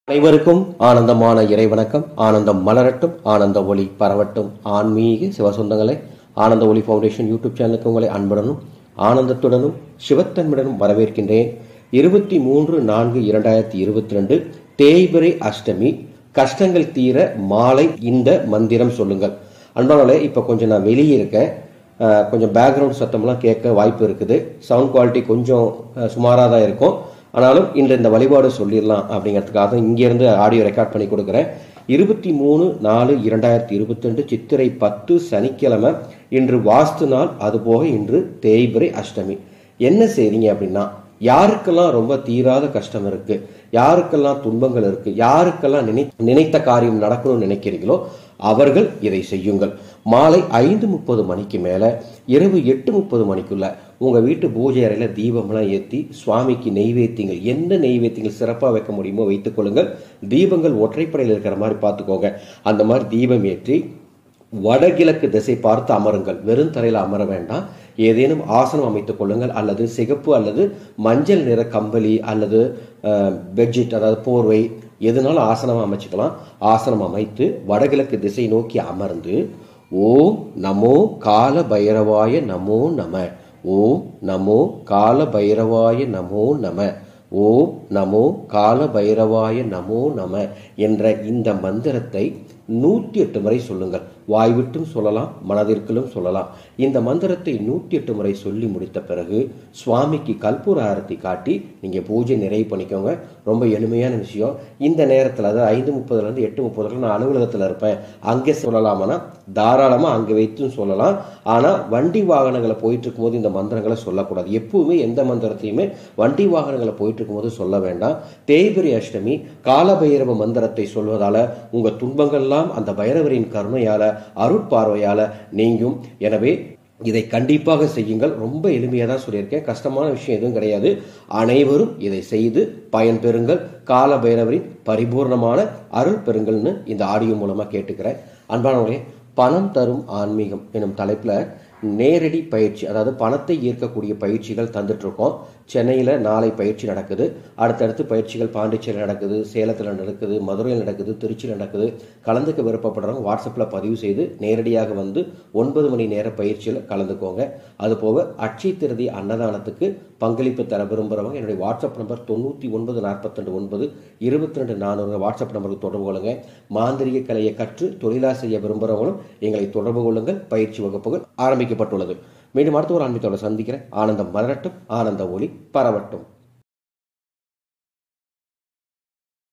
அனைவருக்கும் ஆனந்தமான இறைவணக்கம் ஆனந்தம் மலரட்டும் ஆனந்த ஒளி பரவட்டும் ஆன்மீக சிவசொந்தங்களை ஆனந்த ஒளி ஃபவுண்டேஷன் யூடியூப் சேனலுக்கு உங்களை அன்புடனும் ஆனந்தத்துடனும் சிவத்தன்மையுடனும் வரவேற்கின்றேன் இருபத்தி மூன்று நான்கு இரண்டாயிரத்தி இருபத்தி ரெண்டு தேய்பிரை அஷ்டமி கஷ்டங்கள் தீர மாலை இந்த மந்திரம் சொல்லுங்கள் அன்பானவர்களே இப்போ கொஞ்சம் நான் வெளியே இருக்கேன் அஹ், கொஞ்சம் பேக்ரவுண்ட் சத்தம்லாம் கேட்க வாய்ப்பு இருக்குது சவுண்ட் குவாலிட்டி கொஞ்சம் சுமாராக தான் இருக்கும் ஆனாலும் இன்று இந்த வழிபாடு சொல்லிடலாம் அப்படிங்கிறதுக்காக தான் இங்கேருந்து ஆடியோ ரெக்கார்ட் பண்ணி கொடுக்குறேன் இருபத்தி மூணு நாலு இரண்டாயிரத்தி இருபத்தி ரெண்டு சித்திரை பத்து சனிக்கிழமை இன்று வாஸ்து நாள் அதுபோக இன்று தேய்பிரை அஷ்டமி என்ன செய்றீங்க அப்படின்னா யாருக்கெல்லாம் ரொம்ப தீராத கஷ்டம் இருக்கு யாருக்கெல்லாம் துன்பங்கள் இருக்கு யாருக்கெல்லாம் நினை நினைத்த காரியம் நடக்கணும்னு நினைக்கிறீங்களோ அவர்கள் இதை செய்யுங்கள் மாலை ஐந்து முப்பது மணிக்கு மேல இரவு எட்டு முப்பது மணிக்குள்ள உங்க வீட்டு பூஜை அறையில தீபம்லாம் ஏத்தி சுவாமிக்கு நெய்வேத்தியங்கள் எந்த நெய்வேத்தியங்கள் சிறப்பா வைக்க முடியுமோ வைத்துக் கொள்ளுங்கள் தீபங்கள் ஒற்றைப்படையில் இருக்கிற மாதிரி பார்த்துக்கோங்க அந்த மாதிரி தீபம் ஏற்றி வடகிழக்கு திசை பார்த்து அமருங்கள் வெறும் தரையில் அமர வேண்டாம் ஏதேனும் ஆசனம் அமைத்துக் கொள்ளுங்கள் அல்லது சிகப்பு அல்லது மஞ்சள் நிற கம்பளி அல்லது பெட்ஷீட் அதாவது போர்வை எதுனாலும் ஆசனம் அமைச்சுக்கலாம் ஆசனம் அமைத்து வடகிழக்கு திசை நோக்கி அமர்ந்து ஓம் நமோ கால பைரவாய நமோ நம ஓம் நமோ கால பைரவாய நமோ நம ஓம் நமோ கால பைரவாய நமோ நம என்ற இந்த மந்திரத்தை நூற்றி எட்டு முறை சொல்லுங்கள் வாய்விட்டும் சொல்லலாம் மனதிற்குள்ளும் சொல்லலாம் இந்த மந்திரத்தை நூற்றி எட்டு முறை சொல்லி முடித்த பிறகு சுவாமிக்கு கற்பூர ஆரத்தி காட்டி நீங்க பூஜை நிறைவு பண்ணிக்கோங்க ரொம்ப எளிமையான விஷயம் இந்த நேரத்தில் அதாவது ஐந்து முப்பதுல இருந்து எட்டு முப்பதுல நான் அலுவலகத்தில் இருப்பேன் அங்கே சொல்லலாமானா தாராளமா அங்கே வைத்தும் சொல்லலாம் ஆனா வண்டி வாகனங்களை போயிட்டு இருக்கும்போது இந்த மந்திரங்களை சொல்லக்கூடாது எப்பவுமே எந்த மந்திரத்தையுமே வண்டி வாகனங்களை போயிட்டு இருக்கும்போது சொல்ல வேண்டாம் தேய்பிரி அஷ்டமி காலபைரவ மந்திரத்தை சொல்வதால உங்க துன்பங்கள்லாம் அந்த பைரவரின் கருணையால அருட்பார்வையால நீங்கும் எனவே இதை கண்டிப்பாக செய்யுங்கள் ரொம்ப எளிமையாக தான் சொல்லியிருக்கேன் கஷ்டமான விஷயம் எதுவும் கிடையாது அனைவரும் இதை செய்து பயன்பெறுங்கள் கால பைரவரின் பரிபூர்ணமான அருள் பெறுங்கள்னு இந்த ஆடியோ மூலமா கேட்டுக்கிறேன் அன்பானவர்களே பணம் தரும் ஆன்மீகம் எனும் தலைப்புல நேரடி பயிற்சி அதாவது பணத்தை ஈர்க்கக்கூடிய பயிற்சிகள் தந்துட்டு இருக்கோம் சென்னையில் நாளை பயிற்சி நடக்குது அடுத்தடுத்து பயிற்சிகள் பாண்டிச்சேரி நடக்குது சேலத்தில் நடக்குது மதுரையில் நடக்குது திருச்சியில் நடக்குது கலந்துக்க விருப்பப்படுறவங்க வாட்ஸ்அப்பில் பதிவு செய்து நேரடியாக வந்து ஒன்பது மணி நேர பயிற்சியில் கலந்துக்கோங்க அதுபோக அட்சய திருதி அன்னதானத்துக்கு பங்களிப்பு தர விரும்புகிறவங்க என்னுடைய வாட்ஸ்அப் நம்பர் தொண்ணூற்றி ஒன்பது நாற்பத்தெண்டு ஒன்பது இருபத்தி ரெண்டு நானூறு வாட்ஸ்அப் நம்பருக்கு தொடர்பு கொள்ளுங்க மாந்திரிக கலையை கற்று தொழிலாக செய்ய விரும்புகிறவங்களும் எங்களை தொடர்பு கொள்ளுங்கள் பயிற்சி வகுப்புகள் ஆரம்பிக்கப்பட்டுள்ளது மீண்டும் அடுத்த ஒரு ஆன்மீகத்தோட சந்திக்கிறேன் ஆனந்தம் மலரட்டும் ஆனந்த ஒளி பரவட்டும்